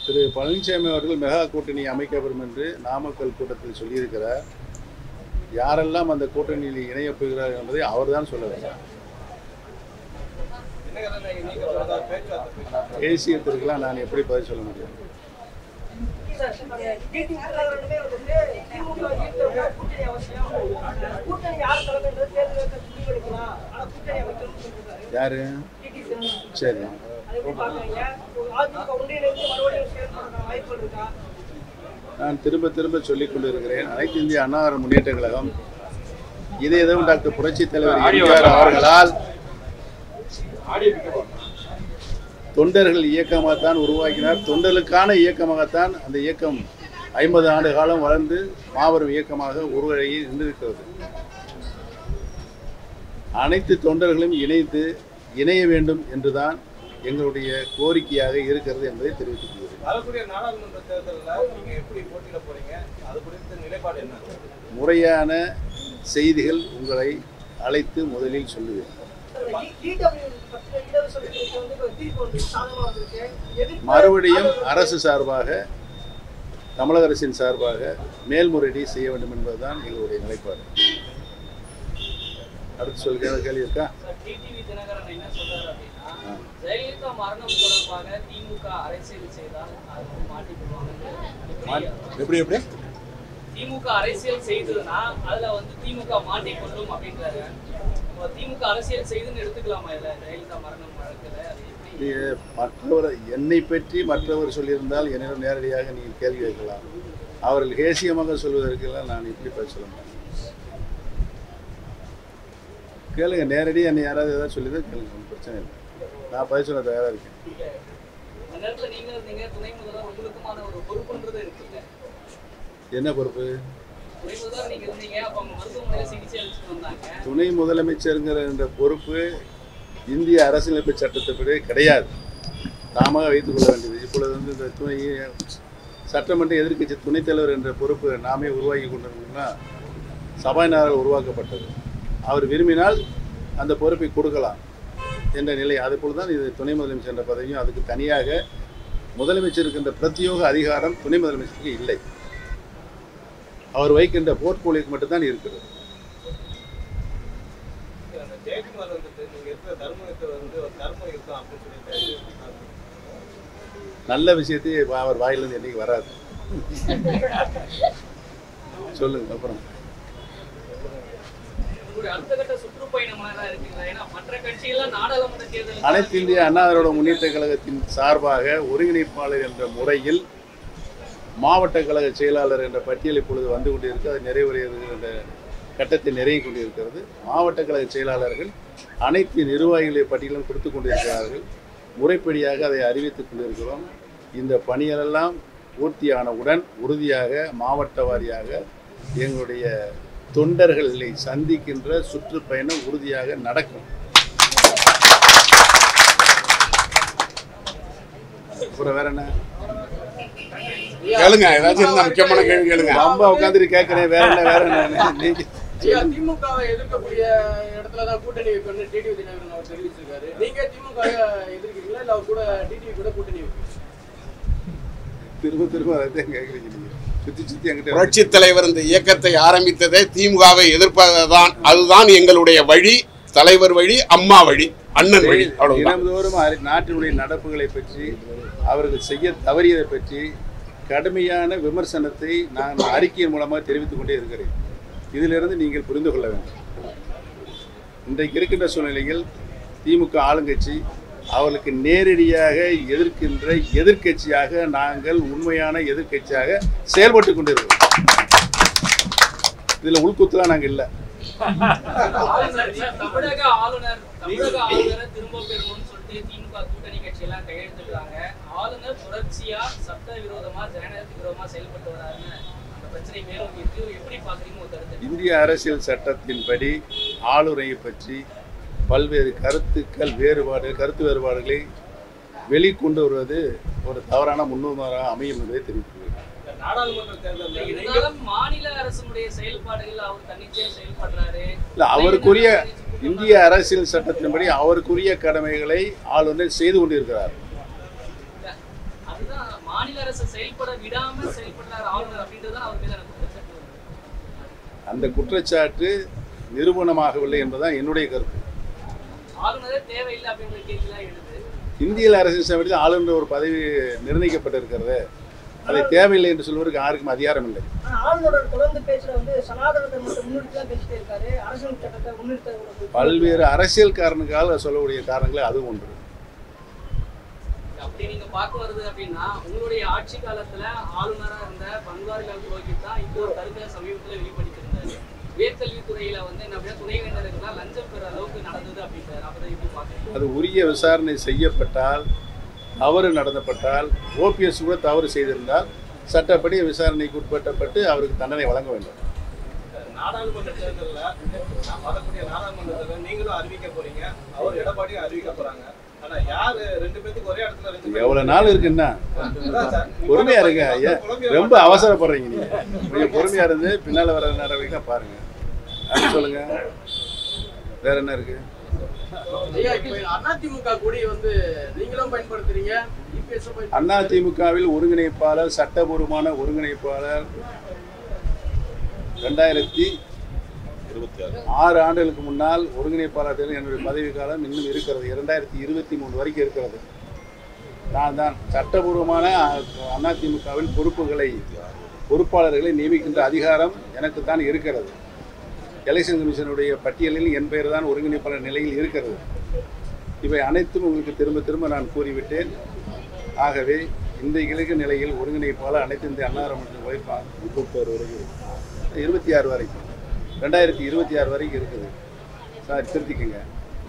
திரு பழனிசாமி அவர்கள் மெகா கூட்டணி அமைக்கப்படும் என்று நாமக்கல் கூட்டத்தில் சொல்லியிருக்கிறார் யாரெல்லாம் அந்த கூட்டணியில் இணையப் போகிறார் என்பதை அவர்தான் சொல்ல வேண்டும் தேசியத்திற்கெல்லாம் நான் எப்படி பதில் சொல்ல முடியும் யாரு சரி நான் திரும்ப திரும்ப சொல்லிக் கொண்டிருக்கிறேன் அனைத்து இந்திய அண்ணாவிர முன்னேற்ற கழகம் இதே எதுவும் டாக்டர் புரட்சித் தலைவர் எம்ஜிஆர் அவர்களால் தொண்டர்கள் இயக்கமாகத்தான் உருவாக்கினார் தொண்டர்களுக்கான இயக்கமாகத்தான் அந்த இயக்கம் ஐம்பது ஆண்டு காலம் வளர்ந்து மாபெரும் இயக்கமாக உருவழகி நின்றிருக்கிறது அனைத்து தொண்டர்களும் இணைத்து இணைய வேண்டும் என்றுதான் எங்களுடைய கோரிக்கையாக இருக்கிறது என்பதை தெரிவித்துக் கொள்கிறேன் வரக்கூடிய நாடாளுமன்ற தேர்தலில் நீங்க எப்படி போட்டியிட போறீங்க அது குறித்த நிலைப்பாடு என்ன முறையான செய்திகள் உங்களை அழைத்து முதலில் சொல்லுவேன் மறுபடியும் அரசு சார்பாக தமிழக அரசின் சார்பாக மேல்முறையீடு செய்ய வேண்டும் என்பதுதான் எங்களுடைய நிலைப்பாடு அடுத்து சொல்கிற கேள்வி இருக்கா டிடிவி தினகரன் என்ன சொல்றாரு அப்படின்னா ஆ. ஜெயலலிதா மரணம் தொடர்பாக திமுக அரசியல் செய்தால் அது வந்து மாட்டிக்கொள்வாங்க எப்படி எப்படி திமுக அரசியல் செய்ததுன்னா அதுல வந்து திமுக மாட்டிக்கொள்ளும் அப்படின்றாரு இப்போ திமுக அரசியல் செய்துன்னு எடுத்துக்கலாமா இல்ல ஜெயலலிதா மரணம் வழக்குல அது எப்படி நீ மற்றவர் என்னை பற்றி மற்றவர் சொல்லியிருந்தால் என்னிடம் நேரடியாக நீங்கள் கேள்வி கேட்கலாம் அவர்கள் தேசியமாக சொல்வதற்கெல்லாம் நான் எப்படி பதில் சொல்ல முடியும் கேளுங்க நேரடியாக என்னை யாராவது ஏதாவது சொல்லிதான் கேளுங்க ஒன்றும் பிரச்சனை இல்லை நான் பதில் சொல்ல தயாராக இருக்கேன் அந்த நேரத்துல நீங்க இருந்தீங்க துணை முதல்வர் உங்களுக்குமான ஒரு பொறுப்புன்றது இருக்குல்ல என்ன பொறுப்பு துணை முதல்வர் நீங்க இருந்தீங்க அப்ப அவங்க மருத்துவமனையில சிகிச்சை அளிச்சுட்டு வந்தாங்க துணை முதலமைச்சருங்கிற என்ற பொறுப்பு இந்திய அரசியலமைப்பு சட்டத்தின்படி கிடையாது தாமாக வைத்துக் கொள்ள வேண்டியது இப்பொழுது வந்து இந்த துணை சட்டமன்ற எதிர்க்கட்சி துணைத் தலைவர் என்ற பொறுப்பு நாமே உருவாக்கி கொண்டிருந்தோம்னா சபாநாயகர் உருவாக்கப்பட்டது அவர் விரும்பினால் அந்த பொறுப்பை கொடுக்கலாம் என்ற நிலை அதுபோல் தான் இது துணை முதலமைச்சர் என்ற பதவியும் அதுக்கு தனியாக முதலமைச்சருக்கு என்ற பிரத்யோக அதிகாரம் துணை முதலமைச்சருக்கு இல்லை அவர் வைக்கின்ற போர்ட்போலியோக்கு மட்டும்தான் இருக்கிறது அந்த ஜெயக்குமார் வந்துட்டு நீங்க இருக்கிற தர்மத்தை வந்து ஒரு தர்மம் இருக்கும் அப்படின்னு சொல்லிட்டு நல்ல விஷயத்தை அவர் வாயிலிருந்து என்னைக்கு வராது சொல்லுங்க அப்புறம் உங்களுடைய அடுத்த கட்ட சுற்றுப்பயணமாக தான் இருக்குங்களா ஏன்னா மற்ற கட்சிகள்லாம் நாடாளுமன்ற தேர்தல் அனைத்து இந்திய அண்ணா திராவிட முன்னேற்ற கழகத்தின் சார்பாக ஒருங்கிணைப்பாளர் என்ற முறையில் மாவட்ட கழக செயலாளர் என்ற பட்டியல் இப்பொழுது வந்து கொண்டிருக்கு அது நிறைவேறுகிற கட்டத்தை நிறைவு கொண்டிருக்கிறது மாவட்ட கழக செயலாளர்கள் அனைத்து நிர்வாகிகளை பட்டியலும் கொடுத்து கொண்டிருக்கிறார்கள் முறைப்படியாக அதை அறிவித்துக் கொண்டிருக்கிறோம் இந்த பணிகளெல்லாம் பூர்த்தியானவுடன் உறுதியாக மாவட்ட வாரியாக எங்களுடைய தொண்டர்களை சந்திக்கின்ற சுற்றுப்பயணம் உறுதியாக நடக்கும் அப்புறம் வேற என்ன கேளுங்க ஏதாச்சும் இருந்தா முக்கியமான கேள்வி கேளுங்க ரொம்ப உட்காந்துட்டு கேட்கிறேன் வேற என்ன வேற என்ன நீங்க ஐயா, திமுகவை எதிர்க்கக்கூடிய இடத்துல தான் கூட்டணி வைக்கணும்னு டிடிவி தினகரன் அவர் தெரிவிச்சிருக்காரு நீங்க திமுக எதிர்க்கிறீங்களா இல்ல அவர் கூட டிடிவி கூட கூட்டணி வைக்கிறீங்களா திரும்ப திரும்ப அதைத்தான் கேட்குறீங்க நீங்க சுத்தி சுத்தி என்கிட்ட புரட்சி தலைவர் இந்த இயக்கத்தை ஆரம்பித்ததே திமுகவை எதிர்ப்பதுதான் அதுதான் எங்களுடைய வழி தலைவர் வழி அம்மா வழி அண்ணன் வழி அவ்வளவுதான் தினந்தோறும் அறி- நாட்டினுடைய நடப்புகளை பற்றி அவர்கள் செய்ய தவறியதை பற்றி கடுமையான விமர்சனத்தை நான் அறிக்கையின் மூலமாக தெரிவித்துக் கொண்டே இருக்கிறேன் இதிலிருந்து நீங்கள் புரிந்து கொள்ள வேண்டும் இன்றைக்கு இருக்கின்ற சூழ்நிலையில் திமுக ஆளுங்கட்சி அவர்களுக்கு நேரடியாக எதிர்க்கின்ற எதிர்க்கட்சியாக நாங்கள் உண்மையான எதிர்க்கட்சியாக செயல்பட்டு கொண்டிருக்கிறோம் இதில் உள்குத்துலாம் நாங்கள் இல்லை சார், சார், தமிழக ஆளுநர் தமிழக ஆளுநரை திரும்ப பெறணும்னு சொல்லிட்டு திமுக கூட்டணி கட்சி எல்லாம் கையெழுத்திடுறாங்க ஆளுநர் தொடர்ச்சியா சட்ட விரோதமா ஜனநாயகத்துக்கு விரோதமா செயல்பட்டு வராருன்னு அந்த பிரச்சனை மேலும் இருக்கு எப்படி பாக்குறீங்க ஒரு கருத்து இந்திய அரசியல் சட்டத்தின்படி ஆளுநரை பற்றி பல்வேறு கருத்துக்கள் வேறுபாடு கருத்து வேறுபாடுகளை வெளிக்கொண்டு வருவது ஒரு தவறான முன்னுதாரணமாக அமையும் என்பதை தெரிவித்துள்ளேன் இந்த நாடாளுமன்ற தேர்தலில் நீங்க இருந்தாலும் மாநில அரசினுடைய செயல்பாடுகள் அவர் தன்னிச்சையா செயல்படுறாரு இல்லை அவருக்குரிய இந்திய அரசியல் சட்டத்தின்படி அவருக்குரிய கடமைகளை ஆளுநர் செய்து கொண்டிருக்கிறார் அதுதான் மாநில அரசு செயல்பட விடாம செயல்படுறாரு ஆளுநர் அப்படின்றது அவர் மீதான குற்றச்சாட்டு வருது. அந்த குற்றச்சாட்டு நிரூபணமாகவில்லை என்பதுதான் என்னுடைய கருத்து ஆளுநரே தேவையில்லை அப்படின்ற கேள்விலாம் எழுது இந்திய அரசின் சபையில் ஆளுநர் ஒரு பதவி நிர்ணயிக்கப்பட்டிருக்கிறது அதை தேவையில்லை என்று சொல்வதற்கு யாருக்கும் அதிகாரம் இல்லை ஆனா ஆளுநரோட தொடர்ந்து பேச்சுல வந்து சனாதனத்தை மட்டும் முன்னிறுத்தி தான் பேசிட்டே இருக்காரு அரசியல் சட்டத்தை முன்னிறுத்த பல்வேறு அரசியல் காரணங்களால் சொல்லக்கூடிய காரணங்களே அது ஒன்று அப்படி நீங்க பார்க்க வருது அப்படின்னா உங்களுடைய ஆட்சி காலத்துல ஆளுநரா இருந்த பன்வாரிலால் புரோஹித் தான் இப்போ ஒரு கருத்தை சமீபத்துல வெளிப்படுத்தியிருந்தாரு உயர்கல்வித்துறையில வந்து என்ன அப்படின்னா துணைவேந்தருக்குலாம் லஞ்சம் பெற அளவுக்கு நடந்தது அப்படின்றாரு அப்படி எப்படி பாக்குறீங்க அது உரிய விசாரணை செய்யப்பட்டால் தவறு நடந்தப்பட்டால் ஓபிஎஸ் கூட தவறு செய்திருந்தால் சட்டப்படி விசாரணைக்கு உட்பட்டப்பட்டு அவருக்கு தண்டனை வழங்க வேண்டும் நாடாளுமன்ற தேர்தல்ல நான் வரக்கூடிய நாடாளுமன்ற தேர்தல் நீங்களும் அறிவிக்க போறீங்க அவர் எடப்பாடியும் அறிவிக்க போறாங்க ஆனா யாரு ரெண்டு பேத்துக்கு ஒரே இடத்துல ரெண்டு பேர் எவ்வளவு நாள் இருக்குன்னா அதான் சார். பொறுமையா இருங்க ஐயா குழம்பிய ரொம்ப அவசரப்படுறீங்க நீங்க கொஞ்சம் பொறுமையா இருந்து பின்னால வர நடவடிக்கை பாருங்க அடுத்து சொல்லுங்க வேற என்ன இருக்கு ஐயா இப்ப அதிமுக கொடி வந்து நீங்களும் பயன்படுத்துறீங்க இபிஎஸ் பயன்படுத்துறீங்க அதிமுகவில் ஒருங்கிணைப்பாளர் சட்டபூர்வமான ஒருங்கிணைப்பாளர் ரெண்டாயிரத்தி ஆறு ஆண்டுகளுக்கு முன்னால் ஒருங்கிணைப்பாளர் தேர்தல் என்னுடைய பதவி காலம் இன்னும் இருக்கிறது இரண்டாயிரத்தி இருபத்தி மூணு வரைக்கும் இருக்கிறது நான் தான் சட்டபூர்வமான அதிமுகவின் பொறுப்புகளை பொறுப்பாளர்களை நியமிக்கின்ற அதிகாரம் எனக்கு தான் இருக்கிறது எலெக்ஷன் கமிஷனுடைய பட்டியலில் என் பெயர் தான் ஒருங்கிணைப்பாளர் நிலையில் இருக்கிறது இவை அனைத்தும் உங்களுக்கு திரும்ப திரும்ப நான் கூறிவிட்டேன் ஆகவே இந்த இலக்கு நிலையில் ஒருங்கிணைப்பாளர் அனைத்து இந்திய அன்னார மற்றும் வைப்பா முப்பத்தாறு வரைக்கும் இருபத்தி ஆறு வரைக்கும் ரெண்டாயிரத்தி இருபத்தி ஆறு வரைக்கும் இருக்குது சார் திருத்திக்கங்க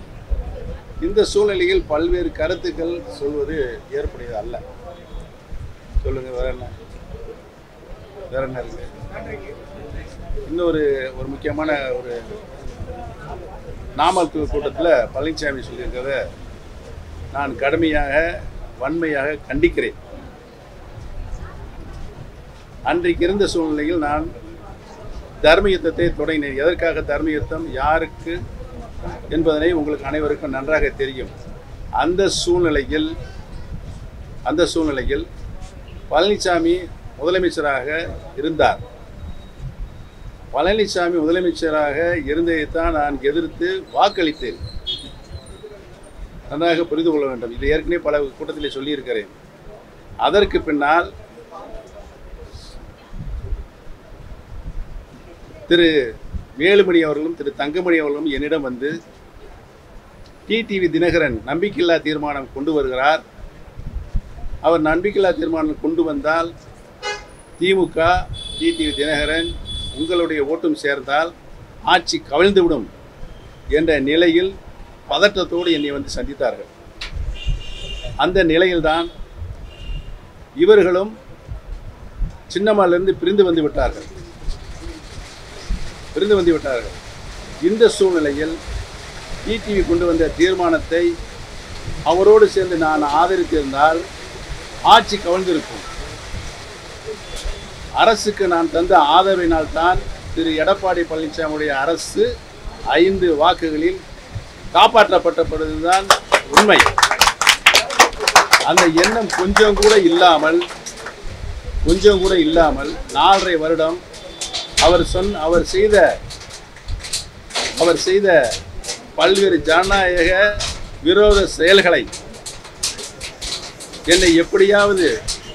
இந்த சூழ்நிலையில் பல்வேறு கருத்துக்கள் சொல்வது ஏற்புடையது அல்ல சொல்லுங்க வேற என்ன வேற என்ன இருக்கு இன்னொரு ஒரு முக்கியமான ஒரு நாமல் கூட்டத்தில் பழனிசாமி சொல்லியிருக்கிறத நான் கடுமையாக வன்மையாக கண்டிக்கிறேன் அன்றைக்கு இருந்த சூழ்நிலையில் நான் தர்ம யுத்தத்தை தொடங்கினேன் எதற்காக தர்ம யுத்தம் யாருக்கு என்பதனை உங்களுக்கு அனைவருக்கும் நன்றாக தெரியும் அந்த சூழ்நிலையில் அந்த சூழ்நிலையில் பழனிசாமி முதலமைச்சராக இருந்தார் பழனிசாமி முதலமைச்சராக இருந்ததைத்தான் நான் எதிர்த்து வாக்களித்தேன் நன்றாக புரிந்து கொள்ள வேண்டும் இது ஏற்கனவே பல கூட்டத்திலே சொல்லியிருக்கிறேன் அதற்கு பின்னால் திரு வேலுமணி அவர்களும் திரு தங்கமணி அவர்களும் என்னிடம் வந்து டிடிவி தினகரன் நம்பிக்கையில்லா தீர்மானம் கொண்டு வருகிறார் அவர் நம்பிக்கையில்லா தீர்மானம் கொண்டு வந்தால் திமுக டிடிவி தினகரன் உங்களுடைய ஓட்டும் சேர்ந்தால் ஆட்சி கவிழ்ந்துவிடும் என்ற நிலையில் பதற்றத்தோடு என்னை வந்து சந்தித்தார்கள் அந்த நிலையில்தான் இவர்களும் சின்னம்மாலிருந்து பிரிந்து வந்து விட்டார்கள் பிரிந்து வந்து விட்டார்கள் இந்த சூழ்நிலையில் டிடிவி கொண்டு வந்த தீர்மானத்தை அவரோடு சேர்ந்து நான் ஆதரித்திருந்தால் ஆட்சி கவிழ்ந்திருக்கும் அரசுக்கு நான் தந்த ஆதரவினால் தான் திரு எடப்பாடி பழனிசாமியுடைய அரசு ஐந்து வாக்குகளில் காப்பாற்றப்பட்டப்படுவதுதான் உண்மை அந்த எண்ணம் கொஞ்சம் கூட இல்லாமல் கொஞ்சம் கூட இல்லாமல் நாலரை வருடம் அவர் சொன்ன அவர் செய்த அவர் செய்த பல்வேறு ஜனநாயக விரோத செயல்களை என்னை எப்படியாவது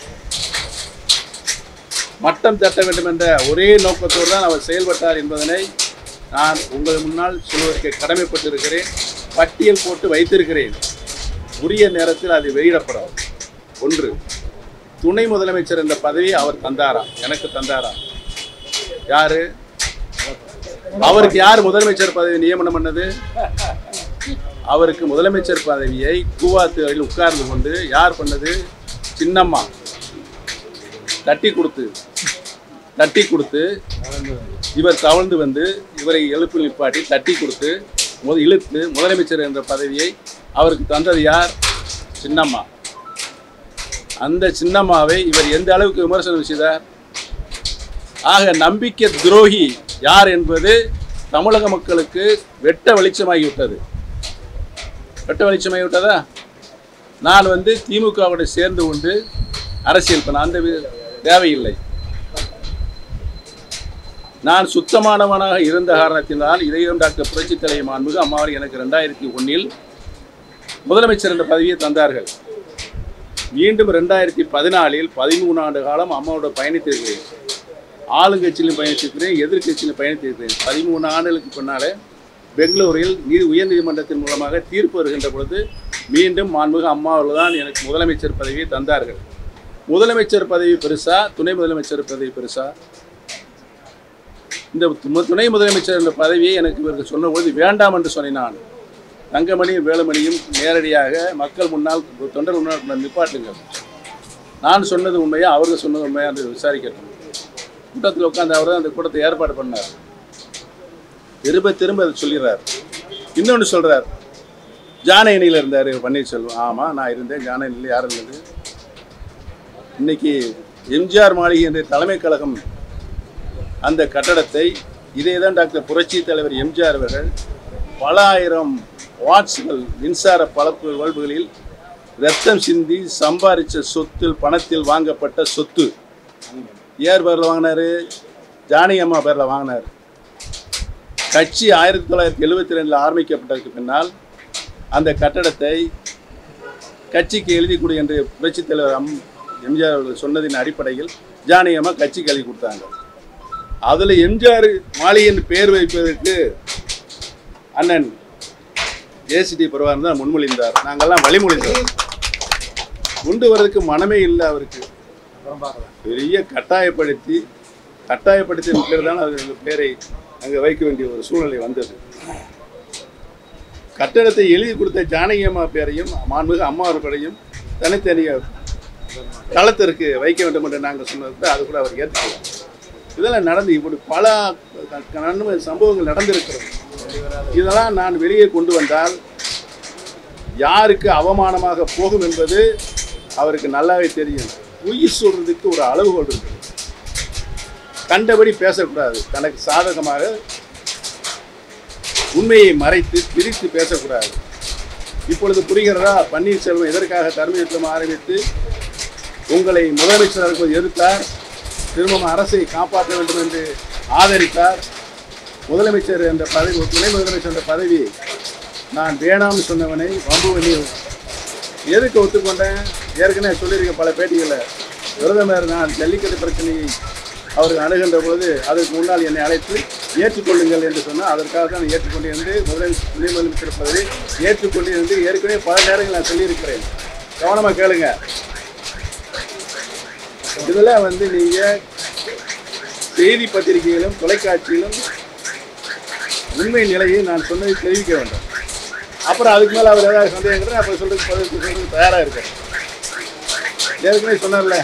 மட்டம் தட்ட வேண்டும் என்ற ஒரே நோக்கத்தோடு தான் அவர் செயல்பட்டார் என்பதனை நான் உங்கள் முன்னால் சொல்வதற்கு கடமைப்பட்டிருக்கிறேன் பட்டியல் போட்டு வைத்திருக்கிறேன் உரிய நேரத்தில் அது வெளியிடப்படும் ஒன்று துணை முதலமைச்சர் என்ற பதவியை அவர் தந்தாராம் எனக்கு தந்தாராம் யாரு அவருக்கு யார் முதலமைச்சர் பதவி நியமனம் பண்ணது அவருக்கு முதலமைச்சர் பதவியை கூவாத்துறையில் உட்கார்ந்து கொண்டு யார் பண்ணது சின்னம்மா தட்டி கொடுத்து தட்டி கொடுத்து இவர் தவழ்ந்து வந்து இவரை எழுப்பில் நிப்பாட்டி தட்டி கொடுத்து முத இழுத்து முதலமைச்சர் என்ற பதவியை அவருக்கு தந்தது யார் சின்னம்மா அந்த சின்னம்மாவை இவர் எந்த அளவுக்கு விமர்சனம் செய்தார் ஆக நம்பிக்கை துரோகி யார் என்பது தமிழக மக்களுக்கு வெட்ட வெளிச்சமாகிவிட்டது வெட்ட வெளிச்சமாகிவிட்டதா நான் வந்து திமுகவோட சேர்ந்து கொண்டு அரசியல் பண்ண அந்த வி- தேவையில்லை நான் சுத்தமானவனாக இருந்த காரணத்தினால் இதையும் டாக்டர் புரட்சி தலைவர் மாண்புகு அம்மாவர் எனக்கு ரெண்டாயிரத்தி ஒன்றில் முதலமைச்சர் என்ற பதவியை தந்தார்கள் மீண்டும் ரெண்டாயிரத்தி பதினாலில் பதிமூணு ஆண்டு காலம் அம்மாவோட பயணித்திருக்கிறேன் ஆளுங்கட்சியிலும் பயணித்திருக்கிறேன் எதிர்க்கட்சியிலும் பயணித்திருக்கிறேன் பதிமூணு ஆண்டுகளுக்கு பின்னாலே பெங்களூரில் நீதி உயர்நீதிமன்றத்தின் மூலமாக தீர்ப்பு வருகின்ற பொழுது மீண்டும் மாண்புக அம்மா அவர்கள் தான் எனக்கு முதலமைச்சர் பதவியை தந்தார்கள் முதலமைச்சர் பதவி பெருசா துணை முதலமைச்சர் பதவி பெருசா இந்த து- துணை முதலமைச்சர் என்ற பதவியை எனக்கு இவர்கள் சொன்னபொழுது வேண்டாம் என்று சொன்னேன் நான் தங்கமணியும் வேலுமணியும் நேரடியாக மக்கள் முன்னால் தொண்டர் முன்னால் நிப்பாட்டுங்கள் நான் சொன்னது உண்மையா அவர்கள் சொன்னது உண்மையா என்று விசாரிக்கட்டும் கூட்டத்தில் உட்கார்ந்து அவர் தான் அந்த கூட்டத்தை ஏற்பாடு பண்ணார் திரும்ப திரும்ப அதை சொல்லிடுறார் இன்னொன்று சொல்றார் ஜானகினியில் இருந்தார் பன்னீர்செல்வம் ஆமாம் நான் இருந்தேன் ஜானகினியில் யார் இருந்தது இன்னைக்கு எம்ஜிஆர் மாளிகை என்ற தலைமை கழகம் அந்த கட்டடத்தை இதே தான் டாக்டர் புரட்சி தலைவர் எம்ஜிஆர் அவர்கள் பல ஆயிரம் வாட்ஸ்கள் மின்சார பழப்பு வல்புகளில் ரத்தம் சிந்தி சம்பாரித்த சொத்தில் பணத்தில் வாங்கப்பட்ட சொத்து யார் பேரில் வாங்கினாரு ஜானகி அம்மா பேரில் வாங்கினார் கட்சி ஆயிரத்தி தொள்ளாயிரத்தி எழுபத்தி ரெண்டில் ஆரம்பிக்கப்பட்டதுக்கு பின்னால் அந்த கட்டடத்தை கட்சிக்கு எழுதி கொடு என்று புரட்சித் தலைவர் அம் எம்ஜிஆர் அவர்கள் சொன்னதின் அடிப்படையில் ஜானகி அம்மா கட்சிக்கு எழுதி கொடுத்தாங்க அதில் எம்ஜிஆர் மாளிகை என்று பெயர் வைப்பதற்கு அண்ணன் ஏசிடி பிரபாகரன் தான் முன்மொழிந்தார் நாங்கள்லாம் வழிமொழிந்தோம் கொண்டு வர்றதுக்கு மனமே இல்லை அவருக்கு பெரிய கட்டாயப்படுத்தி கட்டாயப்படுத்திய பேர் தான் அது அந்த பேரை அங்கே வைக்க வேண்டிய ஒரு சூழ்நிலை வந்தது கட்டடத்தை எழுதி கொடுத்த ஜானகி அம்மா பேரையும் மாண்புமிகு அம்மா பேரையும் தனித்தனியாக களத்திற்கு வைக்க வேண்டும் என்று நாங்கள் சொன்னது அது கூட அவர் ஏற்றுக்கல இதெல்லாம் நடந்து இப்படி பல க- க- நன்மை சம்பவங்கள் நடந்திருக்கிறது இதெல்லாம் நான் வெளியே கொண்டு வந்தால் யாருக்கு அவமானமாக போகும் என்பது அவருக்கு நல்லாவே தெரியும் உயிர் சொல்றதுக்கு ஒரு அளவுகோல் இருக்கு கண்டபடி பேசக்கூடாது தனக்கு சாதகமாக உண்மையை மறைத்து பிரித்து பேசக்கூடாது இப்பொழுது புரிகிறதா பன்னீர்செல்வம் எதற்காக தர்மயுத்தம் ஆரம்பித்து உங்களை முதலமைச்சருக்கு எதிர்த்தார் திரும்பவும் அரசை காப்பாற்ற வேண்டும் என்று ஆதரித்தார் முதலமைச்சர் என்ற பதவி துணை முதலமைச்சர் என்ற பதவி நான் வேணாம்னு சொன்னவனை வம்பு பண்ணி எதுக்கு ஒத்துக்கொண்டேன் ஏற்கனவே சொல்லியிருக்கேன் பல பேட்டிகளில் பிரதமர் நான் ஜல்லிக்கட்டு பிரச்சனையை அவர்கள் அணுகின்ற பொழுது அதற்கு முன்னால் என்னை அழைத்து ஏற்றுக்கொள்ளுங்கள் என்று சொன்னால் அதற்காக தான் நான் ஏற்றுக்கொண்டிருந்து முதலமைச்சர் துணை முதலமைச்சர் பதவி ஏற்றுக்கொண்டிருந்து ஏற்கனவே பல நேரங்கள் நான் சொல்லியிருக்கிறேன் கவனமாக கேளுங்க இதெல்லாம் வந்து நீங்கள் செய்தி பத்திரிகையிலும் தொலைக்காட்சியிலும் உண்மை நிலையை நான் சொன்னதை தெரிவிக்க வேண்டும் அப்புறம் அதுக்கு மேலே அவர் ஏதாவது சந்தேகங்கிறது அப்புறம் சொல்றதுக்கு பதில் சொல்றதுக்கு தயாராக இருக்கேன் ஏற்கனவே சொன்னார்ல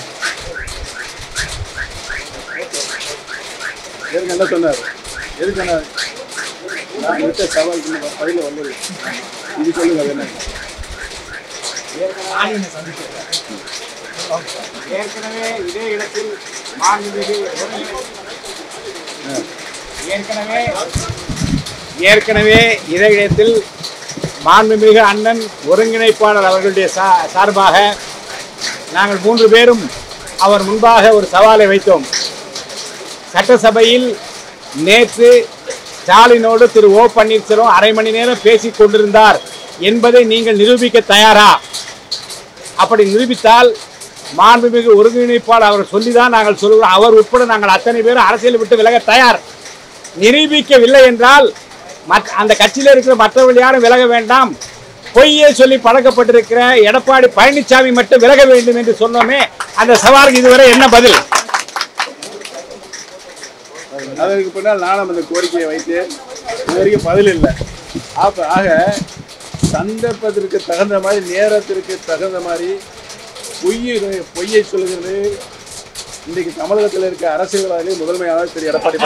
ஏற்கனவே என்ன சொன்னார் எது சொன்னார் நான் விட்ட சவால் பதில வந்தது இது சொல்லுங்க அது என்ன ஏற்கனவே இதே இடத்தில் மாண்புமிகு ஏற்கனவே ஏற்கனவே இதே இடத்தில் மாண்புமிகு அண்ணன் ஒருங்கிணைப்பாளர் அவர்களுடைய சா- சார்பாக நாங்கள் மூன்று பேரும் அவர் முன்பாக ஒரு சவாலை வைத்தோம் சட்டசபையில் நேற்று ஸ்டாலினோடு திரு ஓ பன்னீர்செல்வம் அரை மணி நேரம் பேசிக் கொண்டிருந்தார் என்பதை நீங்கள் நிரூபிக்க தயாரா அப்படி நிரூபித்தால் மாண்புமிகு ஒருங்கிணைப்பாளர் அவர் சொல்லிதான் நாங்கள் சொல்லுகிறோம் அவர் உட்பட நாங்கள் அத்தனை பேரும் அரசியல் விட்டு விலக தயார் நிரூபிக்கவில்லை என்றால் மற்ற அந்த கட்சியில் இருக்கிற மற்றவர்கள் யாரும் விலக வேண்டாம் பொய்யை சொல்லி பழக்கப்பட்டிருக்கிற எடப்பாடி பழனிசாமி மட்டும் விலக வேண்டும் என்று சொன்னோமே அந்த சவாலுக்கு இதுவரை என்ன பதில் அதற்கு பின்னால் நானும் அந்த கோரிக்கையை வைத்தேன் இது வரைக்கும் பதில் இல்லை அப்ப ஆக சந்தர்ப்பத்திற்கு தகுந்த மாதிரி நேரத்திற்கு தகுந்த மாதிரி பொய்யை பொய்யை சொல்லுகிறது இன்றைக்கு தமிழகத்தில் இருக்க அரசியல்வாதிகள் முதன்மையாக திரு எடப்பாடி